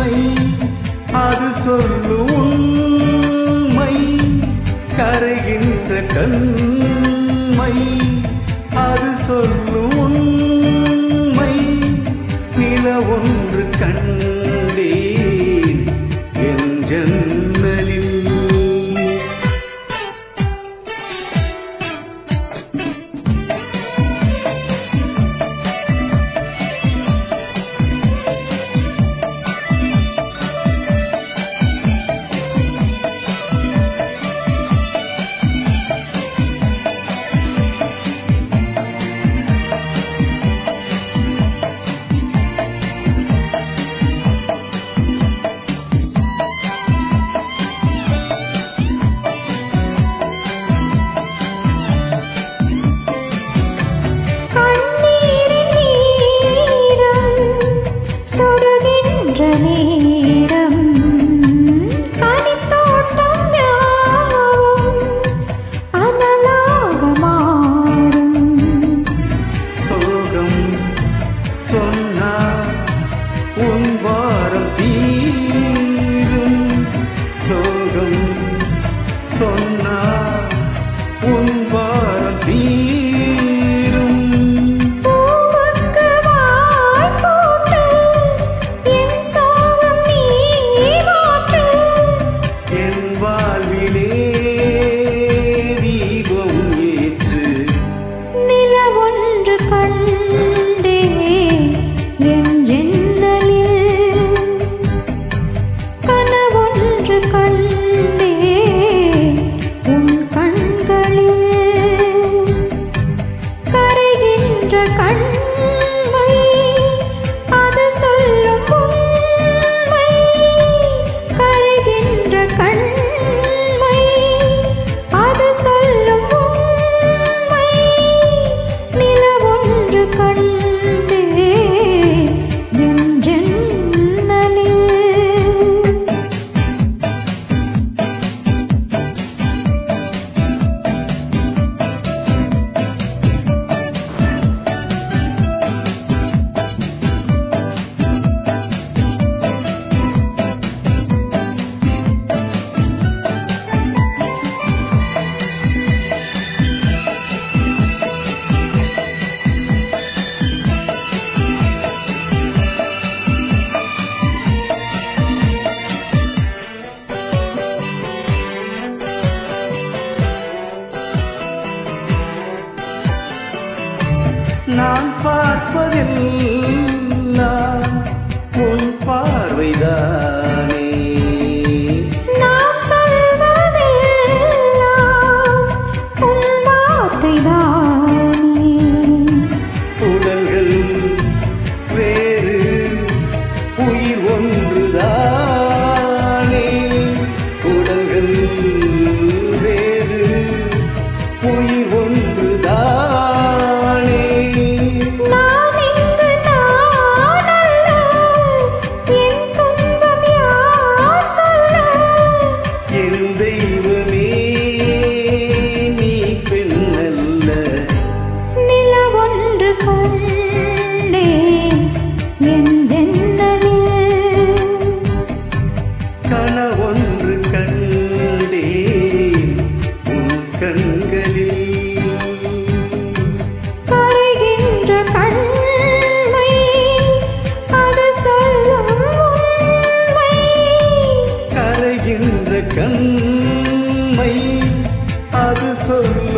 கண்மை அது சொல்லும் உண்மை கரைகின்ற கண்மை அது சொல்லும் உண்மை நில ஒன்று கண்டேன் என் ஜன்னலில் கண்ணீரின் நீரம் சுடுகின்ற நேரம் கனித்தோட்டம் யாவும் அனலாக மாறும் சோகம் சொன்னா உன் வாரம் தீரும் சோகம் சொன்னா உன் வாரம் தீரும் பூவுக்கு வாய் போட்டு என் சோகம் நீ மாற்று என் வாழ்விலே தீபம் ஏற்று நிலவொன்று கண்டே என் ஜன்னலில் கனவொன்று கண்டே உன் கண்களில் கரைகின்ற கண்மை அது சொல்லும் உண்மை கரைகின்ற கண்மை அது சொல்லும் உண்மை நிலவொன்று கண்டே என் ஜன்னலில் நான் பார்ப்பதெல்லாம் உன் பார்வைதானே நான் சொல்வதெல்லாம் உன் வார்த்தைதானே உடல்கள் வேறு உயிர் ஒன்றுதானே உடல்கள் வேறு உயிர் ஒன்றுதானே நான் இங்கு நான் அல்ல என் துன்பம் யார் சொல்ல என் தெய்வமே நீ பெண்ணல்ல நிலவொன்று கண்டேன் என் ஜன்னலில் கனவொன்று கண்டேன் உன் கண்களில் கரைகின்ற கண்மை அது சொல்லும் உண்மை கரைகின்ற கண்மை அது சொல்லும்